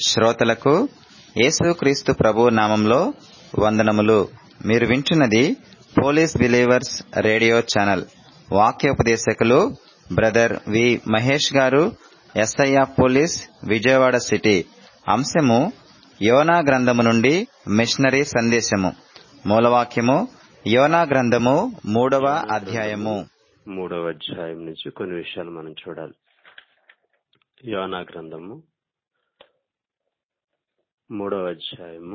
శ్రోతలకు యేసుక్రీస్తు ప్రభు నామంలో వందనములు మీరు వింటున్నది పోలీస్ బిలీవర్స్ రేడియో ఛానల్ వాక్యోపదేశకులు brother V Mahesh garu SIR police Vijayawada city అంశము యోనా గ్రంథము నుండి మిషనరీ సందేశము మూలవాక్యము యోనా గ్రంథము మూడవ అధ్యాయము మూడవ అధ్యాయం నుంచి కొన్ని విషయాలు మనం చూడాలి యోనా గ్రంథము మూడవ అధ్యాయము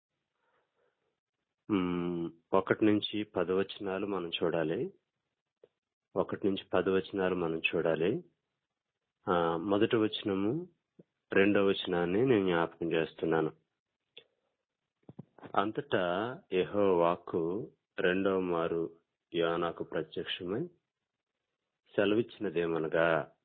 మ్మ్, ఒకటి నుంచి పది వచనాలు మనం చూడాలి ఒకటి నుంచి పది వచనాలు మనం చూడాలి ఆ, మొదటి వచనము రెండవ వచనాన్ని నేను జ్ఞాపకం చేస్తున్నాను అంతటా యెహో వాక్కు రెండవ మారు యోనాకు ప్రత్యక్షమై సెలవిచ్చినదేమనగా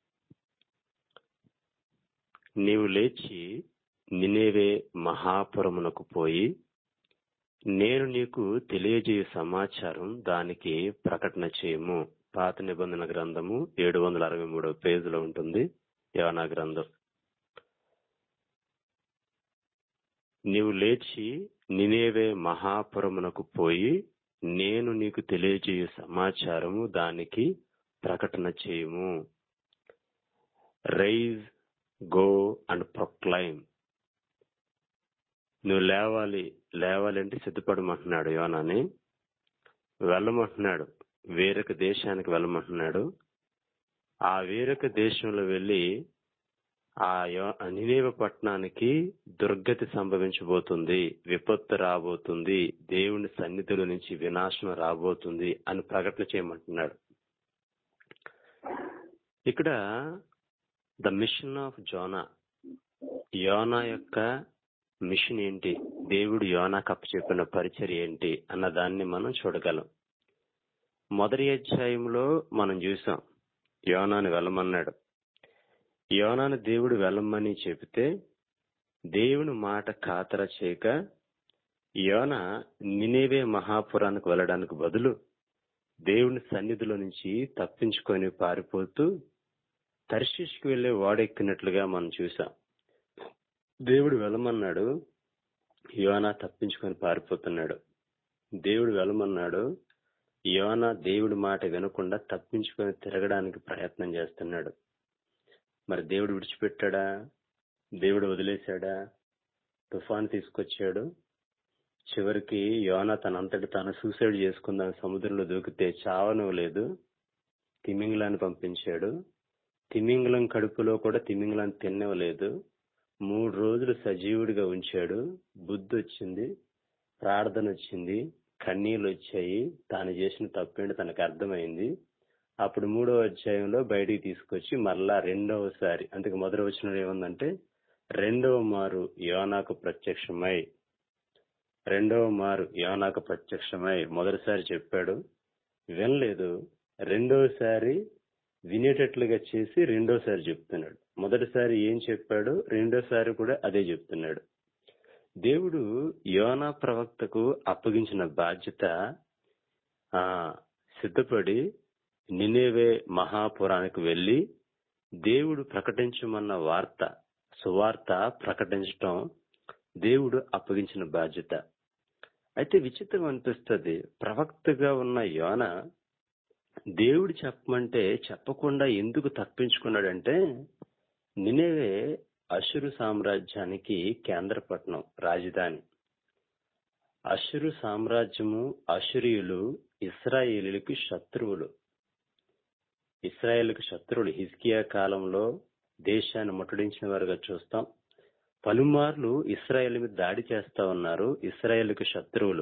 నీవు లేచి నినేవే మహాపురమునకు పోయి నేను నీకు తెలియజేయ సమాచారం దానికి ప్రకటన చేయము పాత నిబంధన గ్రంథము ఏడు వందల అరవై మూడవ పేజీలో ఉంటుంది యోనా గ్రంథం నీవు లేచి నినేవే మహాపురమునకు పోయి నేను నీకు తెలియజేయ సమాచారము దానికి ప్రకటన చేయము రైజ్ గో అండ్ ప్రొక్లైమ్ నువ్వు లేవాలి లేవాలి అంటే సిద్ధపడమంటున్నాడు యోనాని వెళ్ళమంటున్నాడు వేరొక దేశానికి వెళ్ళమంటున్నాడు ఆ వేరొక దేశంలో వెళ్ళి ఆ యో- నినేవ పట్టణానికి దుర్గతి సంభవించబోతుంది విపత్తు రాబోతుంది దేవుని సన్నిధిలో నుంచి వినాశనం రాబోతుంది అని ప్రకటన చేయమంటున్నాడు ఇక్కడ ద మిషన్ ఆఫ్ జోనా యోనా యొక్క మిషన్ ఏంటి దేవుడు యోనా కప్ప చెప్పిన పరిచర్య ఏంటి అన్న దాన్ని మనం చూడగలం మొదటి అధ్యాయంలో మనం చూసాం యోనాని వెళ్ళమన్నాడు యోనాను దేవుడు వెళ్ళమని చెబితే దేవుని మాట ఖాతర చేయక యోన నినేవే మహాపురానికి వెళ్ళడానికి బదులు దేవుని సన్నిధిలో నుంచి తప్పించుకొని పారిపోతూ తర్షిష్కి వెళ్లే వాడెక్కినట్లుగా మనం చూసాం దేవుడు వెళ్ళమన్నాడు యోనా తప్పించుకొని పారిపోతున్నాడు దేవుడు వెళ్ళమన్నాడు యోనా దేవుడి మాట వినకుండా తప్పించుకొని తిరగడానికి ప్రయత్నం చేస్తున్నాడు మరి దేవుడు విడిచిపెట్టాడా దేవుడు వదిలేశాడా తుఫాన్ తీసుకొచ్చాడు చివరికి యోనా తనంతటి తాను సూసైడ్ చేసుకుందాం సముద్రంలో దూకితే చావనివ్వలేదు తిమింగలాన్ని పంపించాడు తిమింగలం కడుపులో కూడా తిమింగలాన్ని తిన్నవలేదు మూడు రోజులు సజీవుడిగా ఉంచాడు బుద్ధి వచ్చింది ప్రార్థన వచ్చింది కన్నీళ్ళు వచ్చాయి తాను చేసిన తప్పేంటి తనకు అర్థమైంది అప్పుడు మూడవ అధ్యాయంలో బయటికి తీసుకొచ్చి మరలా రెండవసారి అందుకే మొదటి వచ్చిన ఏముందంటే రెండవ మారు యోనాకు ప్రత్యక్షమై రెండవ మారు యోనాకు ప్రత్యక్షమై మొదటిసారి చెప్పాడు వినలేదు రెండవసారి వినేటట్లుగా చేసి రెండోసారి చెప్తున్నాడు మొదటిసారి ఏం చెప్పాడు రెండోసారి కూడా అదే చెప్తున్నాడు దేవుడు యోనా ప్రవక్తకు అప్పగించిన బాధ్యత ఆ సిద్ధపడి నినేవే మహాపురానికి వెళ్లి దేవుడు ప్రకటించమన్న వార్త సువార్త ప్రకటించటం దేవుడు అప్పగించిన బాధ్యత అయితే విచిత్రం అనిపిస్తుంది ప్రవక్తగా ఉన్న యోన దేవుడు చెప్పమంటే చెప్పకుండా ఎందుకు తప్పించుకున్నాడంటే నినేవే అషురు సామ్రాజ్యానికి కేంద్రపట్నం రాజధాని అషురు సామ్రాజ్యము అషురియులు ఇస్రాయేలీలకు శత్రువులు ఇస్రాయేల్కి శత్రువులు హిజ్కియా కాలంలో దేశాన్ని ముట్టడించిన వారుగా చూస్తాం పలుమార్లు ఇస్రాయేల్ మీద దాడి చేస్తా ఉన్నారు ఇస్రాయేల్కి శత్రువులు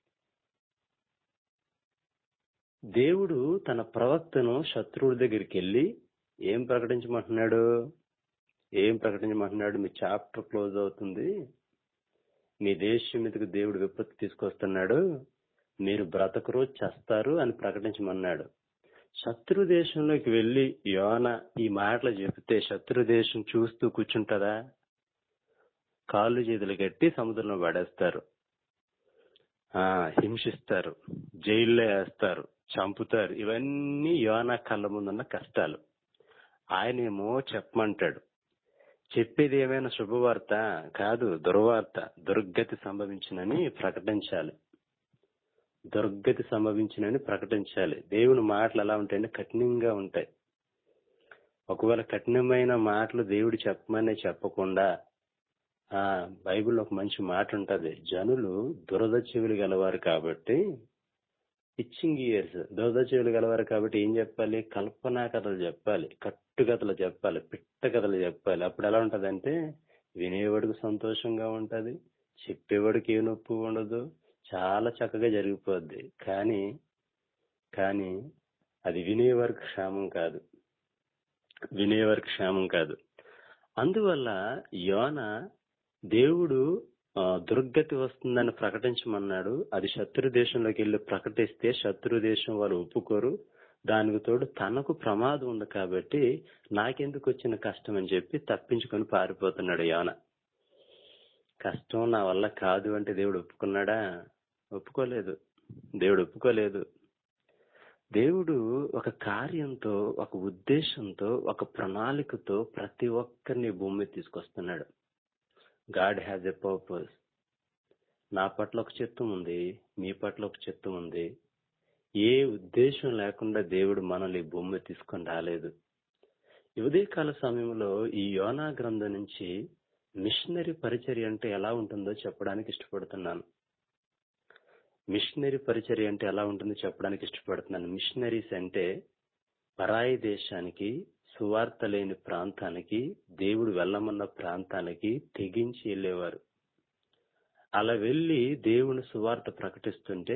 దేవుడు తన ప్రవక్తను శత్రువుల దగ్గరికి వెళ్ళి ఏం ప్రకటించమంటున్నాడు ఏం ప్రకటించమంటున్నాడు మీ చాప్టర్ క్లోజ్ అవుతుంది మీ దేశం మీదకి దేవుడు విపత్తు తీసుకొస్తున్నాడు మీరు బ్రతకరు చేస్తారు అని ప్రకటించమన్నాడు శత్రు దేశంలోకి వెళ్లి యోన ఈ మాటలు చెబితే శత్రు దేశం చూస్తూ కూర్చుంటదా కాళ్ళు చేతులు కట్టి సముద్రంలో పడేస్తారు ఆ హింసిస్తారు జైల్లో వేస్తారు చంపుతారు ఇవన్నీ యోనా కళ్ళ ముందున్న కష్టాలు ఆయనేమో చెప్పమంటాడు చెప్పేది ఏమైనా శుభవార్త కాదు దుర్వార్త దుర్గతి సంభవించినని ప్రకటించాలి దుర్గతి సంభవించినని ప్రకటించాలి దేవుని మాటలు ఎలా ఉంటాయంటే కఠినంగా ఉంటాయి ఒకవేళ కఠినమైన మాటలు దేవుడు చెప్పమని చెప్పకుండా ఆ బైబిల్లో ఒక మంచి మాట ఉంటది జనులు దురద చెవులు గలవారు కాబట్టి ఇచ్చింగ్ ఇయర్స్ దురద చెవులు గలవారు కాబట్టి ఏం చెప్పాలి కల్పనా కథలు చెప్పాలి కట్టు కథలు చెప్పాలి పిట్ట కథలు చెప్పాలి అప్పుడు ఎలా ఉంటదంటే వినేవాడికి సంతోషంగా ఉంటది చెప్పేవాడికి ఏ నొప్పి ఉండదు చాలా చక్కగా జరిగిపోద్ది కానీ కానీ అది వినేవారికి క్షేమం కాదు వినేవారికి క్షేమం కాదు అందువల్ల యోన దేవుడు ఆ, దుర్గతి వస్తుందని ప్రకటించమన్నాడు అది శత్రు దేశంలోకి వెళ్ళి ప్రకటిస్తే శత్రు దేశం వాళ్ళు ఒప్పుకోరు దానికి తోడు తనకు ప్రమాదం ఉంది కాబట్టి నాకెందుకు వచ్చిన కష్టం అని చెప్పి తప్పించుకొని పారిపోతున్నాడు యోన కష్టం నా వల్ల కాదు అంటే దేవుడు ఒప్పుకున్నాడా ఒప్పుకోలేదు దేవుడు ఒప్పుకోలేదు దేవుడు ఒక కార్యంతో ఒక ఉద్దేశంతో ఒక ప్రణాళికతో ప్రతి ఒక్కరిని భూమి మీద తీసుకొస్తున్నాడు గాడ్ హ్యాజ్ ఎ పర్పస్ నా పట్ల ఒక చిత్తం ఉంది మీ పట్ల ఒక చిత్తం ఉంది ఏ ఉద్దేశం లేకుండా దేవుడు మనల్ని ఈ భూమి మీద తీసుకొని రాలేదు ఈ ఉదయకాల సమయంలో ఈ యోనా గ్రంథం నుంచి మిషనరీ పరిచర్య అంటే ఎలా ఉంటుందో చెప్పడానికి ఇష్టపడుతున్నాను మిషనరీ పరిచర్య అంటే ఎలా ఉంటుందో చెప్పడానికి ఇష్టపడుతున్నాను మిషనరీస్ అంటే పరాయి దేశానికి సువార్త లేని ప్రాంతానికి దేవుడు వెళ్ళమన్న ప్రాంతానికి తెగించి వెళ్ళేవారు అలా వెళ్ళి దేవుని సువార్త ప్రకటిస్తుంటే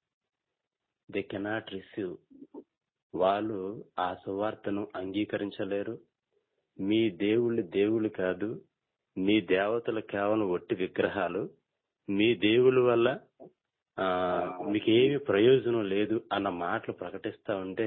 దే కెనాట్ రిసీవ్ వాళ్ళు ఆ సువార్తను అంగీకరించలేరు మీ దేవుళ్ళు దేవుళ్ళు కాదు మీ దేవతలు కేవలం ఒట్టి విగ్రహాలు మీ దేవుళ్ళ వల్ల ఆ మీకు ఏమి ప్రయోజనం లేదు అన్న మాటలు ప్రకటిస్తా ఉంటే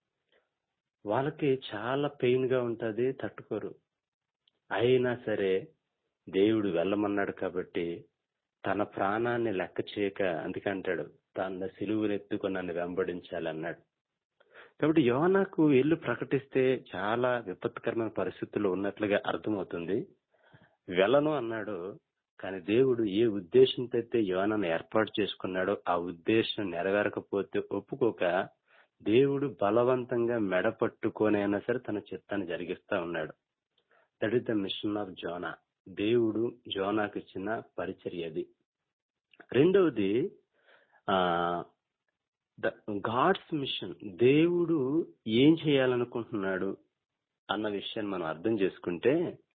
వాళ్ళకి చాలా పెయిన్ గా ఉంటది తట్టుకోరు అయినా సరే దేవుడు వెళ్ళమన్నాడు కాబట్టి తన ప్రాణాన్ని లెక్క చేయక అందుకంటాడు తన సిలువునెత్తుకొని నన్ను వెంబడించాలి అన్నాడు కాబట్టి యోనాకు ఇల్లు ప్రకటిస్తే చాలా విపత్కరమైన పరిస్థితుల్లో ఉన్నట్లుగా అర్థమవుతుంది వెళ్ళను అన్నాడు కానీ దేవుడు ఏ ఉద్దేశంతో అయితే యోనను ఏర్పాటు చేసుకున్నాడో ఆ ఉద్దేశం నెరవేరకపోతే ఒప్పుకోక దేవుడు బలవంతంగా మెడ పట్టుకొని అయినా సరే తన చిత్తాన్ని జరిగిస్తా ఉన్నాడు that is the mission of Jonah దేవుడు జోనాకు ఇచ్చిన పరిచర్య అది రెండవది ఆ ద గాడ్స్ మిషన్ దేవుడు ఏం చేయాలనుకుంటున్నాడు అన్న విషయాన్ని మనం అర్థం చేసుకుంటే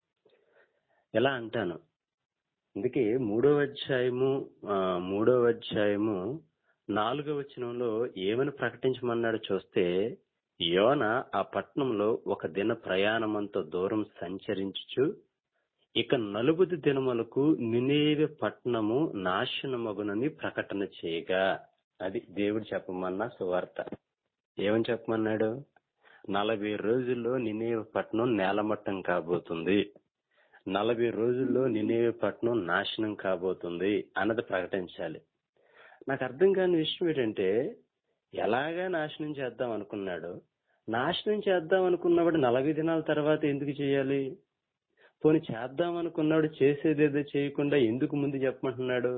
ఎలా అంటాను అందుకే మూడవ అధ్యాయము ఆ, మూడవ అధ్యాయము నాలుగవ వచనంలో ఏమని ప్రకటించమన్నాడు చూస్తే యోన ఆ పట్టణంలో ఒక దిన ప్రయాణమంత దూరం సంచరించుచు ఇక నలుగుది దినములకు నినేవె పట్టణము నాశనమగునని ప్రకటన చేయగా అది దేవుడు చెప్పమన్న సువార్త ఏమని చెప్పమన్నాడు నలభై రోజుల్లో నినేవె పట్టణం నేలమట్టం కాబోతుంది నలభై రోజుల్లో నినేవె పట్టణం నాశనం కాబోతుంది అన్నది ప్రకటించాలి నాకు అర్థం కాని విషయం ఏంటంటే ఎలాగా నాశనం చేద్దాం అనుకున్నాడు నాశనం చేద్దాం అనుకున్నవాడు నలభై దినాల తర్వాత ఎందుకు చేయాలి పోనీ చేద్దాం అనుకున్నాడు చేసేదేదో చేయకుండా ఎందుకు ముందు చెప్పమంటున్నాడు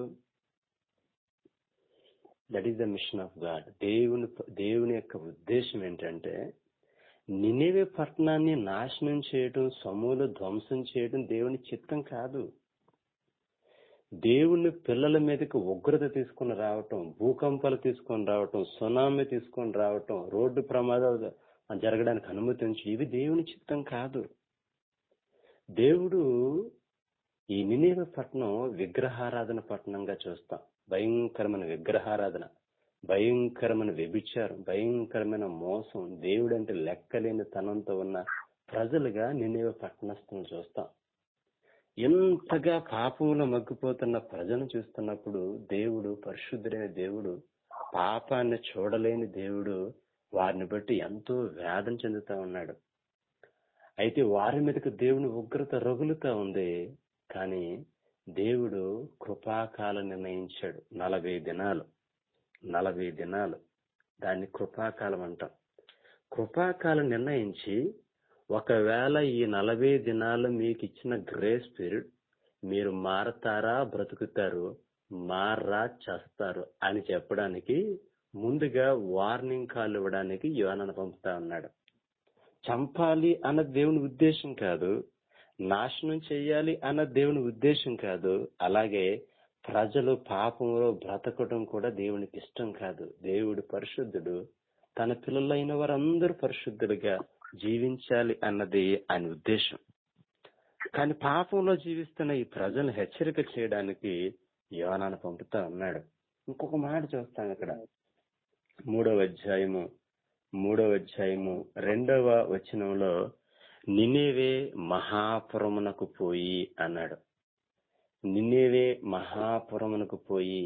that is the mission of God దేవుని దేవుని యొక్క ఉద్దేశం ఏంటంటే నినేవే పట్టణాన్ని నాశనం చేయడం సమూల ధ్వంసం చేయడం దేవుని చిత్తం కాదు దేవుని పిల్లల మీదకి ఉగ్రత తీసుకొని రావటం భూకంపాలు తీసుకొని రావటం సునామీ తీసుకొని రావటం రోడ్డు ప్రమాదాలు జరగడానికి అనుమతించి ఇవి దేవుని చిత్తం కాదు దేవుడు ఈ నినేవ పట్టణం విగ్రహారాధన పట్టణంగా చూస్తాం భయంకరమైన విగ్రహారాధన భయంకరమైన వ్యభిచారం భయంకరమైన మోసం దేవుడంటే లెక్కలేని తనంతో ఉన్న ప్రజలుగా నినేవ పట్టణస్థులను చూస్తాం ఎంతగా పాపంలో మగ్గిపోతున్న ప్రజలను చూస్తున్నప్పుడు దేవుడు పరిశుద్ధుడైన దేవుడు పాపాన్ని చూడలేని దేవుడు వారిని బట్టి ఎంతో వేదన చెందుతా ఉన్నాడు అయితే వారి మీదకి దేవుని ఉగ్రత రగులుతా ఉంది కానీ దేవుడు కృపాకాలం నిర్ణయించాడు నలభై దినాలు నలభై దినాలు దాన్ని కృపాకాలం అంటాం కృపాకాలం నిర్ణయించి ఒకవేళ ఈ నలభై దినాలు మీకు ఇచ్చిన గ్రేస్ పీరియడ్ మీరు మారతారా బ్రతుకుతారు మార్రా చేస్తారు అని చెప్పడానికి ముందుగా వార్నింగ్ కాల్ ఇవ్వడానికి యోనను పంపుతా ఉన్నాడు చంపాలి అన్న దేవుని ఉద్దేశం కాదు నాశనం చేయాలి అన్న దేవుని ఉద్దేశం కాదు అలాగే ప్రజలు పాపంలో బ్రతకడం కూడా దేవునికి ఇష్టం కాదు దేవుడు పరిశుద్ధుడు తన పిల్లలైన వారందరూ పరిశుద్ధులుగా జీవించాలి అన్నది ఆయన ఉద్దేశం కానీ పాపంలో జీవిస్తున్న ఈ ప్రజలను హెచ్చరిక చేయడానికి యోనాను పంపుతా ఉన్నాడు ఇంకొక మాట చూస్తాం ఇక్కడ మూడవ అధ్యాయము మూడవ అధ్యాయము రెండవ వచనంలో నినేవే మహాపురమునకు పోయి అన్నాడు నినేవే మహాపురమునకు పోయి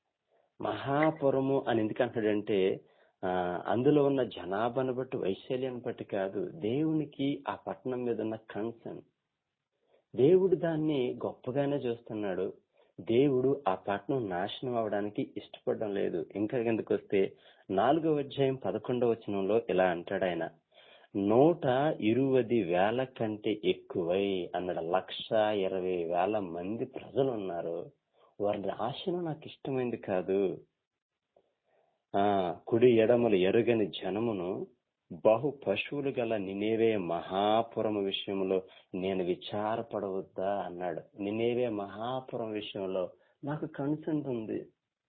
మహాపురము అని ఎందుకు అంటాడంటే ఆ, అందులో ఉన్న జనాభాను బట్టి వైశాల్యాన్ని బట్టి కాదు దేవునికి ఆ పట్టణం మీద ఉన్న కన్సర్న్ దేవుడు దాన్ని గొప్పగానే చూస్తున్నాడు దేవుడు ఆ పట్టణం నాశనం అవడానికి ఇష్టపడడం లేదు ఇంకా కిందకు వస్తే నాలుగవ అధ్యాయం పదకొండవ వచనంలో ఇలా అంటాడు ఆయన నూట ఇరువది వేల కంటే ఎక్కువై అన్నాడు లక్ష ఇరవై వేల మంది ప్రజలు ఉన్నారు వారి నాశనం నాకు ఇష్టమైంది కాదు ఆ కుడి ఎడమలు ఎరుగని జనమును బహు పశువులు గల నినేవే మహాపురము విషయంలో నేను విచారపడవద్దా అన్నాడు నినేవే మహాపురం విషయంలో నాకు కన్సర్న్ ఉంది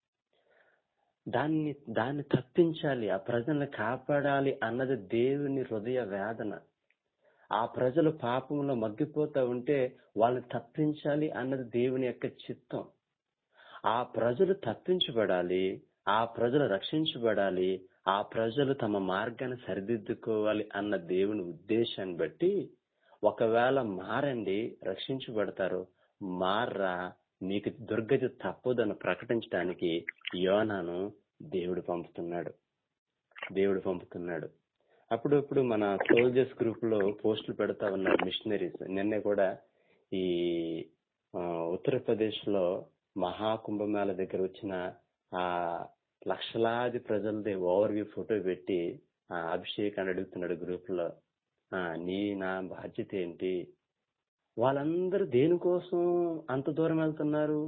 దాన్ని దాన్ని తప్పించాలి ఆ ప్రజల్ని కాపాడాలి అన్నది దేవుని హృదయ వేదన ఆ ప్రజలు పాపంలో మగ్గిపోతా ఉంటే వాళ్ళని తప్పించాలి అన్నది దేవుని యొక్క చిత్తం ఆ ప్రజలు తప్పించబడాలి ఆ ప్రజలు రక్షించబడాలి ఆ ప్రజలు తమ మార్గాన్ని సరిదిద్దుకోవాలి అన్న దేవుని ఉద్దేశాన్ని బట్టి ఒకవేళ మారండి రక్షించబడతారు మార్రా మీకు దుర్గతి తప్పదని ప్రకటించడానికి యోనాను దేవుడు పంపుతున్నాడు దేవుడు పంపుతున్నాడు అప్పుడప్పుడు మన సోల్జర్స్ గ్రూప్ లో పోస్టులు పెడతా ఉన్నారు మిషనరీస్ నిన్నే కూడా ఈ ఆ, ఉత్తరప్రదేశ్ లో మహాకుంభమేళ దగ్గర వచ్చిన ఆ లక్షలాది ప్రజలది ఓవర్ వ్యూ ఫోటో పెట్టి ఆ అభిషేక్ అని అడుగుతున్నాడు గ్రూప్ లో ఆ నీ నా బాధ్యత ఏంటి వాళ్ళందరూ దేనికోసం అంత దూరం వెళ్తున్నారు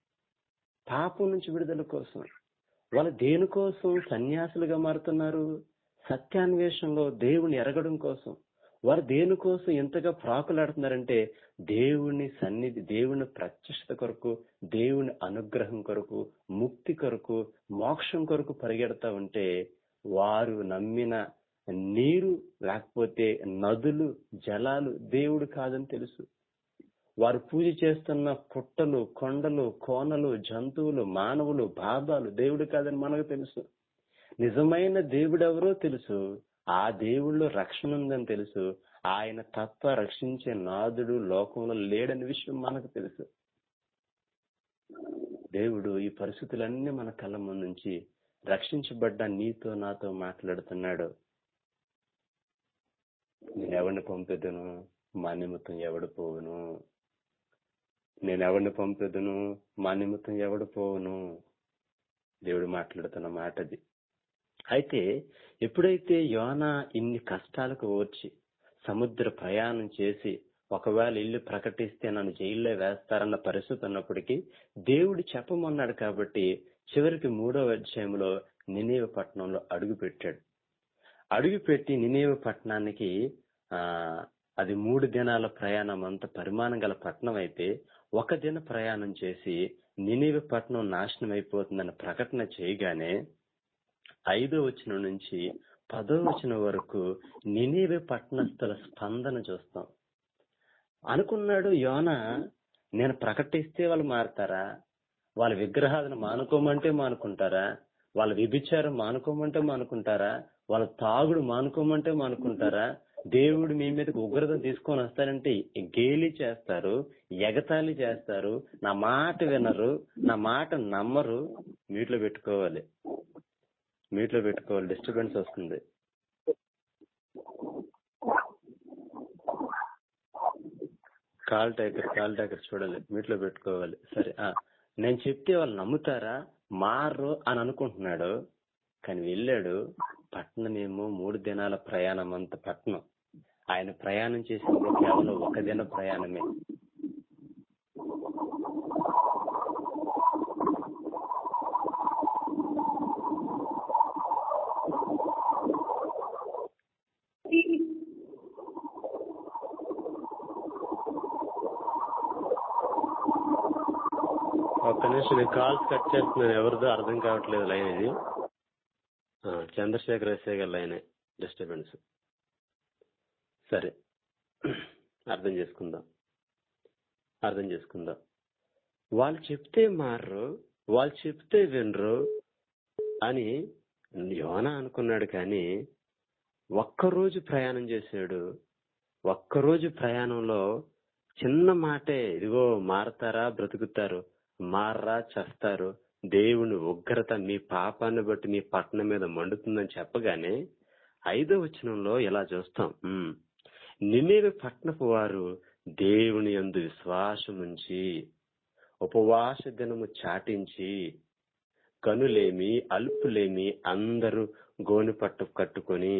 పాపం నుంచి విడుదల కోసం వాళ్ళు దేనికోసం సన్యాసులుగా మారుతున్నారు సత్యాన్వేషణలో దేవుని ఎరగడం కోసం వారు దేనికోసం ఎంతగా ప్రాకులాడుతున్నారంటే దేవుని సన్నిధి దేవుని ప్రత్యక్షత కొరకు దేవుని అనుగ్రహం కొరకు ముక్తి కొరకు మోక్షం కొరకు పరిగెడతా ఉంటే వారు నమ్మిన నీరు లేకపోతే నదులు జలాలు దేవుడు కాదని తెలుసు వారు పూజ చేస్తున్న పుట్టలు కొండలు కోనలు జంతువులు మానవులు బాబాలు దేవుడు కాదని మనకు తెలుసు నిజమైన దేవుడెవరో తెలుసు ఆ దేవుళ్ళో రక్షణ ఉందని తెలుసు ఆయన తప్ప రక్షించే నాదుడు లోకంలో లేడని విషయం మనకు తెలుసు దేవుడు ఈ పరిస్థితులన్నీ మన కళ్ళ ముందుంచి రక్షించబడ్డ నీతో నాతో మాట్లాడుతున్నాడు నేను ఎవరిని పంపెదను మా నిమిత్తం ఎవడు పోవును నేను ఎవరిని పంపెదను మా నిమిత్తం ఎవడు పోవును దేవుడు మాట్లాడుతున్న మాట అది అయితే ఎప్పుడైతే యోన ఇన్ని కష్టాలకు ఓర్చి సముద్ర ప్రయాణం చేసి ఒకవేళ ఇల్లు ప్రకటిస్తే నన్ను జైల్లో వేస్తారన్న పరిస్థితి ఉన్నప్పటికీ దేవుడు చెప్పమన్నాడు కాబట్టి చివరికి మూడవ అధ్యాయంలో నినేవ పట్టణంలో అడుగు పెట్టాడు అడుగు పెట్టి నినేవ పట్టణానికి ఆ అది మూడు దినాల ప్రయాణం అంత పరిమాణం గల పట్టణం అయితే ఒక దిన ప్రయాణం చేసి నినేవ పట్టణం నాశనం అయిపోతుందని ప్రకటన చేయగానే ఐదో వచనం నుంచి పదో వచనం వరకు నినేవే పట్టణస్థుల స్పందన చూస్తాం అనుకున్నాడు యోన నేను ప్రకటిస్తే వాళ్ళు మారతారా వాళ్ళ విగ్రహాలను మానుకోమంటే మానుకుంటారా వాళ్ళ వ్యభిచారం మానుకోమంటే మానుకుంటారా వాళ్ళ తాగుడు మానుకోమంటే మానుకుంటారా దేవుడు మీ మీదకి ఉగ్రత తీసుకొని వస్తారంటే గేలి చేస్తారు ఎగతాళి చేస్తారు నా మాట వినరు నా మాట నమ్మరు మీట్లో పెట్టుకోవాలి మీట్లో పెట్టుకోవాలి డిస్టర్బెన్స్ వస్తుంది కాల్ టైకర్ కాల్ టైకర్ చూడాలి మీట్లో పెట్టుకోవాలి సరే ఆ నేను చెప్తే వాళ్ళు నమ్ముతారా మారు అని అనుకుంటున్నాడు కానీ వెళ్ళాడు పట్నం ఏమో మూడు దినాల ప్రయాణం అంత పట్నం ఆయన ప్రయాణం చేసింది కేవలం ఒక దిన ప్రయాణమే ఒక్క నిమిషం నేను కాల్స్ కట్ చేస్తున్నాను ఎవరిదో అర్థం కావట్లేదు లైన్ ఇది ఆ, చంద్రశేఖర్ ఎస్ఐ గారి లైనే డిస్టర్బెన్స్ సరే అర్థం చేసుకుందాం అర్థం చేసుకుందాం వాళ్ళు చెప్తే మారరు వాళ్ళు చెప్తే వినరు అని యోన అనుకున్నాడు కానీ ఒక్కరోజు ప్రయాణం చేశాడు ఒక్కరోజు ప్రయాణంలో చిన్న మాటే ఇదిగో మారతారా బ్రతుకుతారు మారరా చస్తారు దేవుని ఉగ్రత మీ పాపాన్ని బట్టి మీ పట్టణం మీద మండుతుందని చెప్పగానే ఐదో వచనంలో ఇలా చూస్తాం ఉమ్. నినేవే పట్టణపు వారు దేవుని యందు విశ్వాసముంచి ఉపవాస దినము చాటించి కనులేమి అల్పులేమి అందరూ గోని పట్టు కట్టుకొని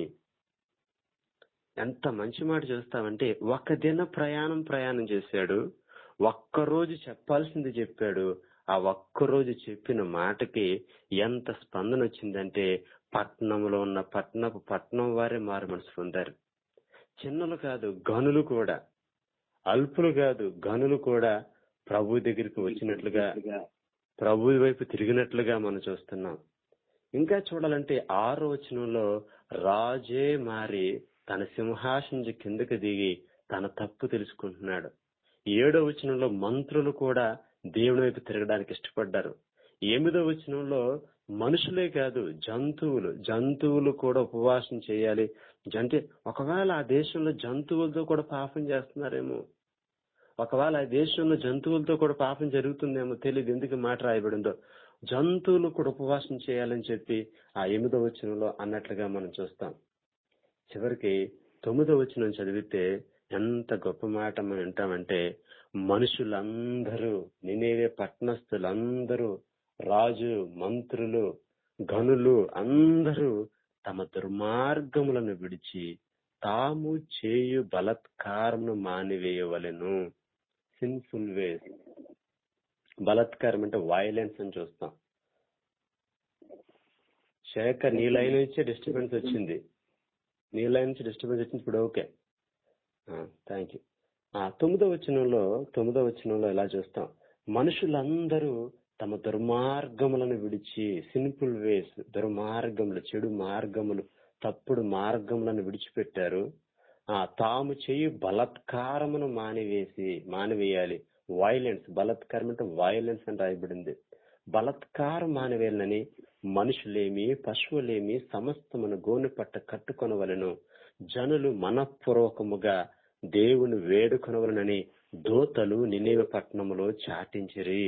ఎంత మంచి మాట చూస్తామంటే ఒక దిన ప్రయాణం ప్రయాణం చేశాడు ఒక్కరోజు చెప్పాల్సింది చెప్పాడు ఆ ఒక్కరోజు చెప్పిన మాటకి ఎంత స్పందన వచ్చిందంటే పట్నంలో ఉన్న పట్నపు పట్నం వారే మారు మనసు పొందారు చిన్నలు కాదు గనులు కూడా అల్పులు కాదు గనులు కూడా ప్రభు దగ్గరికి వచ్చినట్లుగా ప్రభు వైపు తిరిగినట్లుగా మనం చూస్తున్నాం ఇంకా చూడాలంటే ఆరో వచనంలో రాజే మారి తన సింహాసనం నుంచి కిందకి దిగి తన తప్పు తెలుసుకుంటున్నాడు ఏడో వచనంలో మంత్రులు కూడా దేవుని వైపు తిరగడానికి ఇష్టపడ్డారు ఎనిమిదో వచనంలో మనుషులే కాదు జంతువులు జంతువులు కూడా ఉపవాసం చేయాలి అంటే ఒకవేళ ఆ దేశంలో జంతువులతో కూడా పాపం చేస్తున్నారేమో ఒకవేళ ఆ దేశంలో జంతువులతో కూడా పాపం జరుగుతుందేమో తెలియదు ఎందుకు మాట రాయబడిందో జంతువులు కూడా ఉపవాసం చేయాలని చెప్పి ఆ ఎనిమిదో వచనంలో అన్నట్లుగా మనం చూస్తాం చివరికి తొమ్మిదో వచనం చదివితే ఎంత గొప్ప మాట మనం వింటామంటే మనుషులందరూ నినేవే పట్టణస్థులందరూ రాజు మంత్రులు గనులు అందరూ తమ దుర్మార్గములను విడిచి తాము చేయు బలత్కారమును మానివేయవలెను సిన్ఫుల్ వేస్ బలత్కారం అంటే వైలెన్స్ అని చూస్తాం శేఖర్ నీ లైన్ నుంచే డిస్టర్బెన్స్ వచ్చింది నీ లైన్ నుంచి డిస్టర్బెన్స్ వచ్చింది ఇప్పుడు ఓకే థ్యాంక్ యూ ఆ తొమ్మిదో వచనంలో తొమ్మిదో వచనంలో ఎలా చూస్తాం మనుషులందరూ తమ దుర్మార్గములను విడిచి సిన్ఫుల్ వేస్ దుర్మార్గములు చెడు మార్గములు తప్పుడు మార్గములను విడిచిపెట్టారు ఆ తాము చేయు బలత్కారమును మానివేసి మానివేయాలి వైలెన్స్ బలత్కారం అంటే వైలెన్స్ అని రాయబడింది బలత్కారం మానివేయాలని మనుషులేమి పశువులేమి సమస్తమును గోను పట్ట కట్టుకొనవలను జనులు మనఃపూర్వకముగా దేవుని వేడుకొనవలనని దోతలు నినేవ పట్టణములో చాటించిరి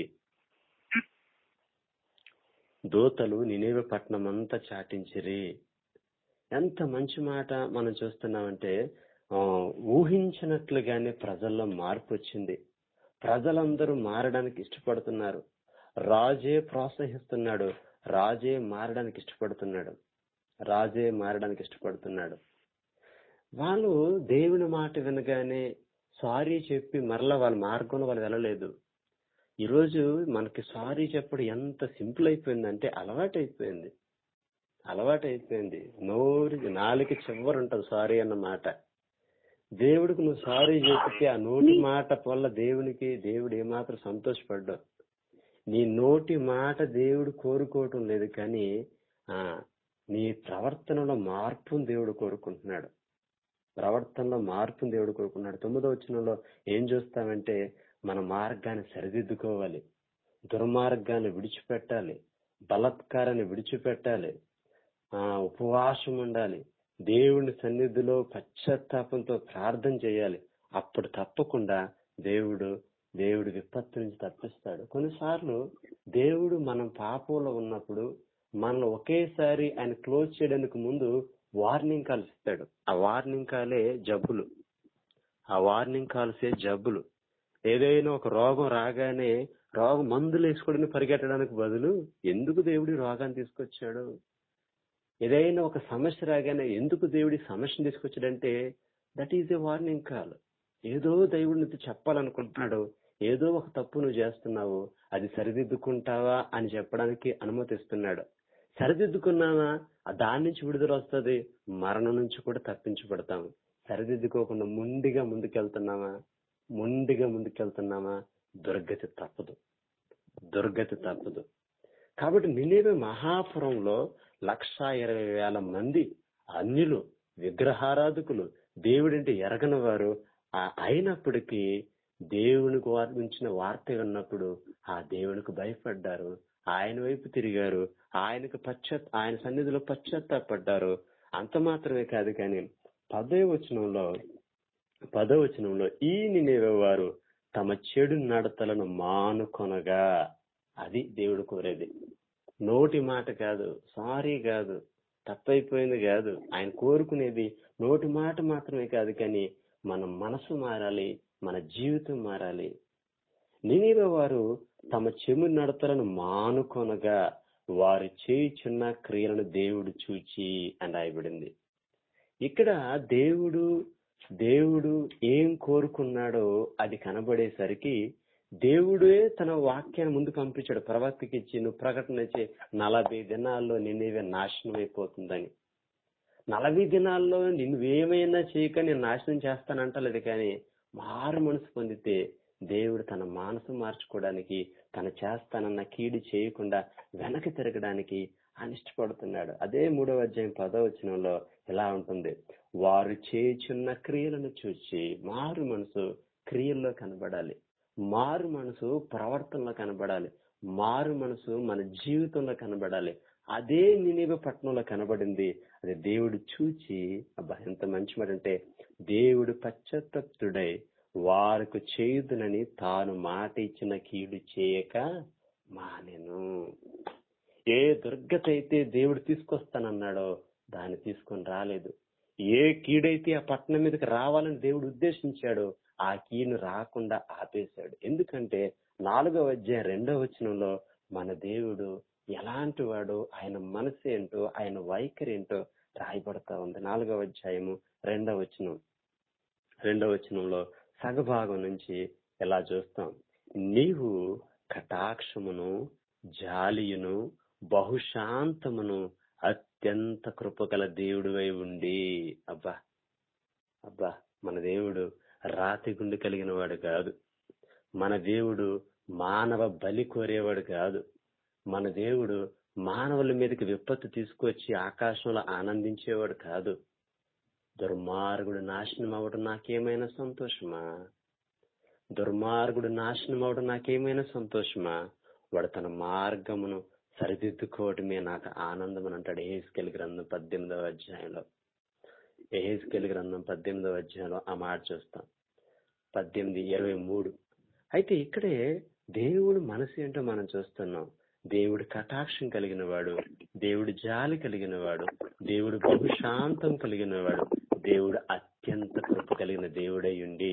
దోతలు నినేవ పట్టణం అంతా చాటించిరి ఎంత మంచి మాట మనం చూస్తున్నామంటే ఆ, ఊహించినట్లుగానే ప్రజల్లో మార్పు వచ్చింది ప్రజలందరూ మారడానికి ఇష్టపడుతున్నారు రాజే ప్రోత్సహిస్తున్నాడు రాజే మారడానికి ఇష్టపడుతున్నాడు రాజే మారడానికి ఇష్టపడుతున్నాడు వాళ్ళు దేవుని మాట వినగానే సారీ చెప్పి మరలా వాళ్ళ మార్గంలో వాళ్ళు వెళ్ళలేదు ఈరోజు మనకి సారీ చెప్పడం ఎంత సింపుల్ అయిపోయిందంటే అలవాటు అయిపోయింది అలవాటు అయిపోయింది నోరు నాలుగు చివరి ఉంటుంది సారీ అన్న మాట దేవుడికి నువ్వు సారీ చెప్తే ఆ నోటి మాట వల్ల దేవునికి దేవుడు ఏమాత్రం సంతోషపడ్డావు నీ నోటి మాట దేవుడు కోరుకోవటం లేదు కానీ ఆ నీ ప్రవర్తనలో మార్పును దేవుడు కోరుకుంటున్నాడు ప్రవర్తనలో మార్పును దేవుడు కోరుకున్నాడు తొమ్మిదో వచనంలో ఏం చూస్తామంటే మన మార్గాన్ని సరిదిద్దుకోవాలి దుర్మార్గాన్ని విడిచిపెట్టాలి బలత్కారాన్ని విడిచిపెట్టాలి ఆ ఉపవాసం ఉండాలి దేవుని సన్నిధిలో పశ్చాత్తాపంతో ప్రార్థన చేయాలి అప్పుడు తప్పకుండా దేవుడు దేవుడు విపత్తు నుంచి తప్పిస్తాడు కొన్నిసార్లు దేవుడు మనం పాపంలో ఉన్నప్పుడు మనల్ని ఒకేసారి ఆయన క్లోజ్ చేయడానికి ముందు వార్నింగ్ కాల్స్ ఇస్తాడు ఆ వార్నింగ్ కాలే జబ్బులు ఆ వార్నింగ్ కాల్సే జబ్బులు ఏదైనా ఒక రోగం రాగానే రోగం మందులు వేసుకోవడానికి పరిగెట్టడానికి బదులు ఎందుకు దేవుడి రోగాన్ని తీసుకొచ్చాడు ఏదైనా ఒక సమస్య రాగానే ఎందుకు దేవుడి సమస్యను తీసుకొచ్చాడంటే that is a warning call ఏదో దేవుడు నీతో చెప్పాలనుకుంటున్నాడు ఏదో ఒక తప్పు నువ్వు చేస్తున్నావు అది సరిదిద్దుకుంటావా అని చెప్పడానికి అనుమతిస్తున్నాడు సరిదిద్దుకున్నావా ఆ దాని నుంచి విడుదల వస్తుంది మరణం నుంచి కూడా తప్పించబడతాము సరిదిద్దుకోకుండా ముండిగా ముందుకెళ్తున్నామా ముండిగా ముందుకెళ్తున్నామా దుర్గతి తప్పదు దుర్గతి తప్పదు కాబట్టి నినేవే మహాపురంలో లక్ష ఇరవై వేల మంది అన్యులు విగ్రహారాధకులు దేవుడంటే ఎరగని వారు ఆ- అయినప్పటికీ దేవునికి వార్పించిన వార్త విన్నప్పుడు ఆ దేవునికి భయపడ్డారు ఆయన వైపు తిరిగారు ఆయనకు పశ్చాత్ ఆయన సన్నిధిలో పశ్చాత్తాపడ్డారు అంత మాత్రమే కాదు కానీ పదో వచనంలో పదో వచనంలో ఈ నినేవే వారు తమ చెడు నడతలను మానుకొనగా అది దేవుడు కోరేది నోటి మాట కాదు సారీ కాదు తప్పైపోయింది కాదు ఆయన కోరుకునేది నోటి మాట మాత్రమే కాదు కానీ మన మనసు మారాలి మన జీవితం మారాలి నినివే వారు తమ చెము నడతలను మానుకొనగా వారు చేయుచున్న క్రియలను దేవుడు చూచి అని రాయబడింది ఇక్కడ దేవుడు దేవుడు ఏం కోరుకున్నాడో అది కనబడేసరికి దేవుడే తన వాక్యాన్ని ముందు పంపించాడు ప్రవక్తకి ఇచ్చి నువ్వు ప్రకటన చే నలభై దినాల్లో నిన్నేవే నాశనం అయిపోతుందని నలభై దినాల్లో నువ్వేమైనా చేయక నేను నాశనం చేస్తానంటలేదు కానీ మారు మనసు పొందితే దేవుడు తన మనసు మార్చుకోవడానికి తన చేస్తానన్న కీడు చేయకుండా వెనక్కి తిరగడానికి ఆయన ఇష్టపడుతున్నాడు అదే మూడవ అధ్యాయం పదవ వచనంలో ఎలా ఉంటుంది వారు చేయుచున్న క్రియలను చూసి మారు మనసు క్రియల్లో కనబడాలి మారు మనసు ప్రవర్తనలో కనబడాలి మారు మనసు మన జీవితంలో కనబడాలి అదే నినివ పట్టణంలో కనబడింది అది దేవుడు చూచి అబ్బా ఎంత మంచి మాట అంటే దేవుడు పశ్చాత్తప్తుడై వారికి చేయుదునని తాను మాట ఇచ్చిన కీడు చేయక మానెను ఏ దుర్గత అయితే దేవుడు తీసుకొస్తానన్నాడో దాన్ని తీసుకొని రాలేదు ఏ కీడైతే ఆ పట్టణం మీదకి రావాలని దేవుడు ఉద్దేశించాడో ఆ కీడును రాకుండా ఆపేశాడు ఎందుకంటే నాలుగవ అధ్యాయం రెండవ వచనంలో మన దేవుడు ఎలాంటి వాడు ఆయన మనసు ఏంటో ఆయన వైఖరి ఏంటో రాయబడతా ఉంది నాలుగవ అధ్యాయము రెండవ వచనం రెండవ వచనంలో సగభాగం నుంచి ఎలా చూస్తాం నీవు కటాక్షమును జాలియును బహుశాంతమును అత్యంత కృపగల దేవుడివై ఉండి అబ్బా అబ్బా మన దేవుడు రాతి గుండె కలిగిన వాడు కాదు మన దేవుడు మానవ బలి కోరేవాడు కాదు మన దేవుడు మానవుల మీదకి విపత్తు తీసుకొచ్చి ఆకాశంలో ఆనందించేవాడు కాదు దుర్మార్గుడు నాశనం అవడం నాకేమైనా సంతోషమా దుర్మార్గుడు నాశనం అవడం నాకేమైనా సంతోషమా వాడు తన మార్గమును సరిదిద్దుకోవటమే నాకు ఆనందం అని అంటాడు ఏహెస్కెల్ గ్రంథం పద్దెనిమిదవ అధ్యాయంలో ఏహెస్కెల్ గ్రంథం పద్దెనిమిదవ అధ్యాయంలో ఆ మాట చూస్తాం పద్దెనిమిది ఇరవై మూడు అయితే ఇక్కడే దేవుడు మనసు ఏంటో మనం చూస్తున్నాం దేవుడు కటాక్షం కలిగిన వాడు దేవుడు జాలి కలిగిన వాడు దేవుడు బహుశాంతం కలిగిన వాడు దేవుడు అత్యంత కృప కలిగిన దేవుడై ఉండి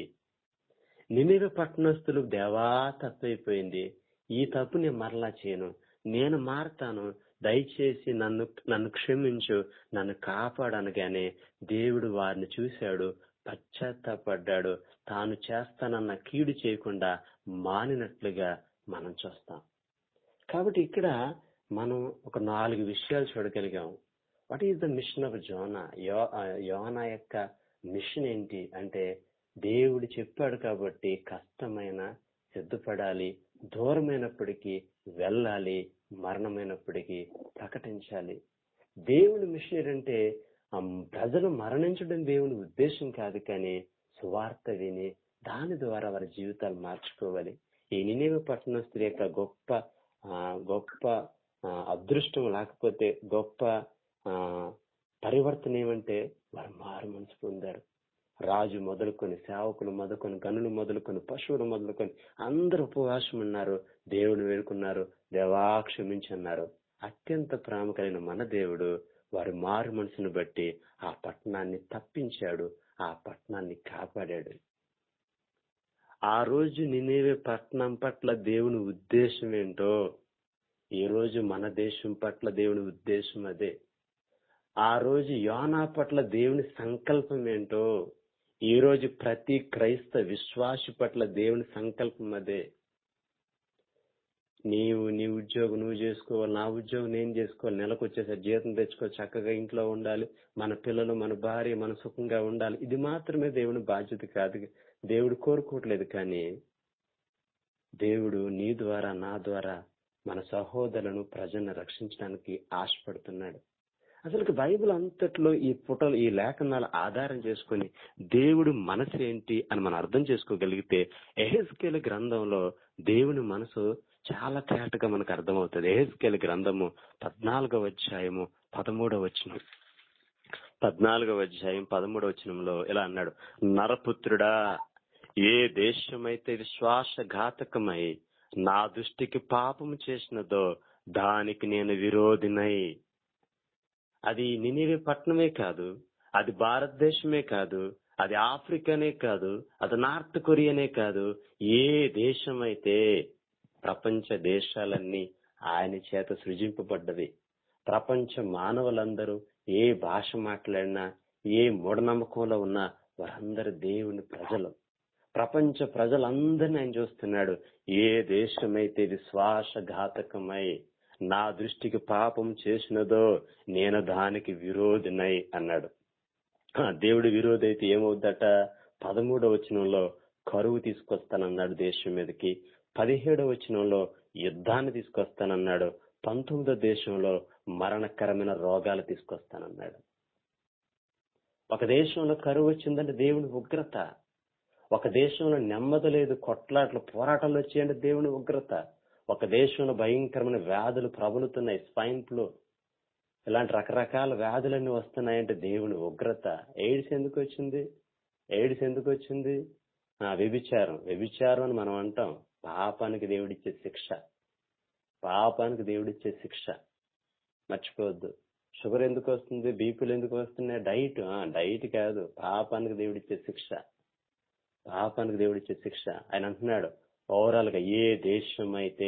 నినివే పట్టణస్తులు దేవా తప్పైపోయింది ఈ తప్పు నేను మరలా చేయను నేను మారతాను దయచేసి నన్ను నన్ను క్షమించు నన్ను కాపాడనగానే దేవుడు వారిని చూశాడు పశ్చాత్తాపడ్డాడు తాను చేస్తానన్న కీడు చేయకుండా మానినట్లుగా మనం చూస్తాం కాబట్టి ఇక్కడ మనం ఒక నాలుగు విషయాలు చూడగలిగాం what is the mission of Jonah యోనా యొక్క మిషన్ ఏంటి అంటే దేవుడు చెప్పాడు కాబట్టి కష్టమైన సిద్ధపడాలి దూరమైనప్పటికీ వెళ్ళాలి మరణమైనప్పటికీ ప్రకటించాలి దేవుని మిషన్ ఏంటంటే ఆ ప్రజలు మరణించడం దేవుని ఉద్దేశం కాదు కానీ సువార్త విని దాని ద్వారా వారి జీవితాలు మార్చుకోవాలి ఈ నినేవ పట్టణస్తుల యొక్క గొప్ప ఆ, గొప్ప ఆ, అదృష్టం లేకపోతే గొప్ప ఆ, పరివర్తన ఏమంటే వారు మారు మనసు పొందారు రాజు మొదలుకొని సేవకులు మొదలుకొని గనులు మొదలుకొని పశువులు మొదలుకొని అందరూ ఉపవాసం ఉన్నారు దేవుడు వేడుకున్నారు దేవా క్షమించన్నారు అత్యంత ప్రేమ కలిగిన మన దేవుడు వారి మారు మనసును బట్టి ఆ పట్టణాన్ని తప్పించాడు ఆ పట్టణాన్ని కాపాడాడు ఆ రోజు నినేవే పట్టణం పట్ల దేవుని ఉద్దేశం ఏంటో ఈ రోజు మన దేశం పట్ల దేవుని ఉద్దేశం అదే ఆ రోజు యోనా పట్ల దేవుని సంకల్పం ఏంటో ఈ రోజు ప్రతి క్రైస్త విశ్వాసి పట్ల దేవుని సంకల్పం అదే నీవు నీ ఉద్యోగం నువ్వు చేసుకోవాలి నా ఉద్యోగం నేను చేసుకోవాలి నెలకు వచ్చేసరి జీతం తెచ్చుకో చక్కగా ఇంట్లో ఉండాలి మన పిల్లలు మన భార్య మన సుఖంగా ఉండాలి ఇది మాత్రమే దేవుని బాధ్యత కాదు దేవుడు కోరుకోవట్లేదు కానీ దేవుడు నీ ద్వారా నా ద్వారా మన సహోదరులను ప్రజలను రక్షించడానికి ఆశపడుతున్నాడు అసలు బైబిల్ అంతట్లో ఈ పుటలు ఈ లేఖనాలు ఆధారం చేసుకుని దేవుడు మనసు ఏంటి అని మనం అర్థం చేసుకోగలిగితే ఎహెస్కేల్ గ్రంథంలో దేవుని మనసు చాలా తేటగా మనకు అర్థమవుతుంది ఎహెస్కేల్ గ్రంథము పద్నాలుగవ అధ్యాయము పదమూడవ వచనం పద్నాలుగవ అధ్యాయం పదమూడవ వచనంలో ఇలా అన్నాడు నరపుత్రుడా ఏ దేశమైతే విశ్వాసఘాతకమై నా దృష్టికి పాపము చేసినదో దానికి నేను విరోధినై అది నినివే పట్టణమే కాదు అది భారతదేశమే కాదు అది ఆఫ్రికానే కాదు అది నార్త్ కొరియానే కాదు ఏ దేశమైతే ప్రపంచ దేశాలన్నీ ఆయన చేత సృజింపబడ్డవి ప్రపంచ మానవులందరూ ఏ భాష మాట్లాడినా ఏ మూఢనమ్మకంలో ఉన్నా వారందరూ దేవుని ప్రజలు ప్రపంచ ప్రజలందరినీ ఆయన చూస్తున్నాడు ఏ దేశమైతే విశ్వాసఘాతకమై నా దృష్టికి పాపం చేసినదో నేను దానికి విరోధినై అన్నాడు ఆ, దేవుడి విరోధి అయితే ఏమవుద్దట పదమూడవ వచనంలో కరువు తీసుకొస్తానన్నాడు దేశం మీదకి పదిహేడవ వచనంలో యుద్ధాన్ని తీసుకొస్తానన్నాడు పంతొమ్మిదో దేశంలో మరణకరమైన రోగాలు తీసుకొస్తానన్నాడు ఒక దేశంలో కరువు వచ్చిందంటే దేవుని ఉగ్రత ఒక దేశంలో నెమ్మది లేదు కొట్లాట్లు పోరాటాలు వచ్చాయంటే దేవుని ఉగ్రత ఒక దేశంలో భయంకరమైన వ్యాధులు ప్రబలుతున్నాయి స్పైన్ ఫ్లూ ఇలాంటి రకరకాల వ్యాధులన్నీ వస్తున్నాయంటే దేవుని ఉగ్రత ఎయిడ్స్ ఎందుకు వచ్చింది ఎయిడ్స్ ఎందుకు వచ్చింది ఆ వ్యభిచారం వ్యభిచారం అని మనం అంటాం పాపానికి దేవుడిచ్చే శిక్ష పాపానికి దేవుడిచ్చే శిక్ష మర్చిపోవద్దు షుగర్ ఎందుకు వస్తుంది బీపీలు ఎందుకు వస్తున్నాయి డైట్ ఆ, డైట్ కాదు పాపానికి దేవుడిచ్చే శిక్ష పాపానికి దేవుడిచ్చే శిక్ష ఆయన అంటున్నాడు ఓవరాల్ గా ఏ దేశం అయితే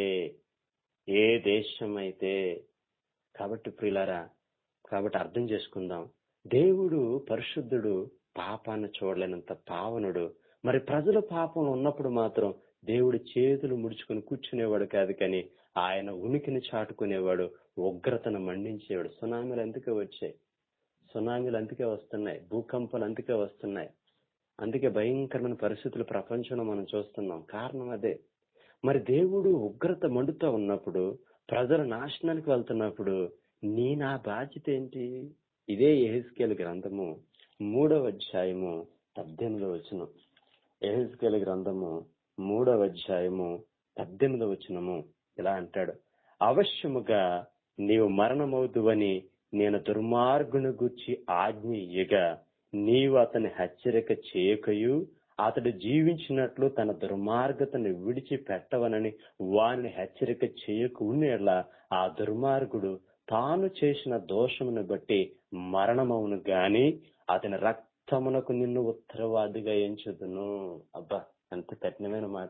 ఏ దేశం అయితే కాబట్టి ప్రియులారా కాబట్టి అర్థం చేసుకుందాం దేవుడు పరిశుద్ధుడు పాపాన్ని చూడలేనంత పావనుడు మరి ప్రజల పాపం ఉన్నప్పుడు మాత్రం దేవుడు చేతులు ముడుచుకుని కూర్చునేవాడు కాదు కానీ ఆయన ఉనికిని చాటుకునేవాడు ఉగ్రతను మండించేవాడు సునామీలు అందుకే వచ్చాయి సునామీలు అందుకే వస్తున్నాయి భూకంపాలు అందుకే వస్తున్నాయి అందుకే భయంకరమైన పరిస్థితులు ప్రపంచంలో మనం చూస్తున్నాం కారణం అదే మరి దేవుడు ఉగ్రత మండుతా ఉన్నప్పుడు ప్రజలు నాశనానికి వెళ్తున్నప్పుడు నీ నా బాధ్యత ఏంటి ఇదే ఎహెస్కేల్ గ్రంథము మూడవ అధ్యాయము పద్దెనిమిదవ వచనం ఎహెస్కేల్ గ్రంథము మూడవ అధ్యాయము పద్దెనిమిదవ వచనము ఇలా అంటాడు అవశ్యముగా నీవు మరణమవుదువని నేను దుర్మార్గుని గుర్చి ఆజ్ఞ ఇయ్యగా నీవు అతని హెచ్చరిక చేయకయు అతడు జీవించినట్లు తన దుర్మార్గతను విడిచిపెట్టవనని వారిని హెచ్చరిక చేయకుండా ఆ దుర్మార్గుడు తాను చేసిన దోషమును బట్టి మరణమవును గాని అతని రక్తమునకు నిన్ను ఉత్తరవాదిగా ఎంచుదును అబ్బా ఎంత కఠినమైన మాట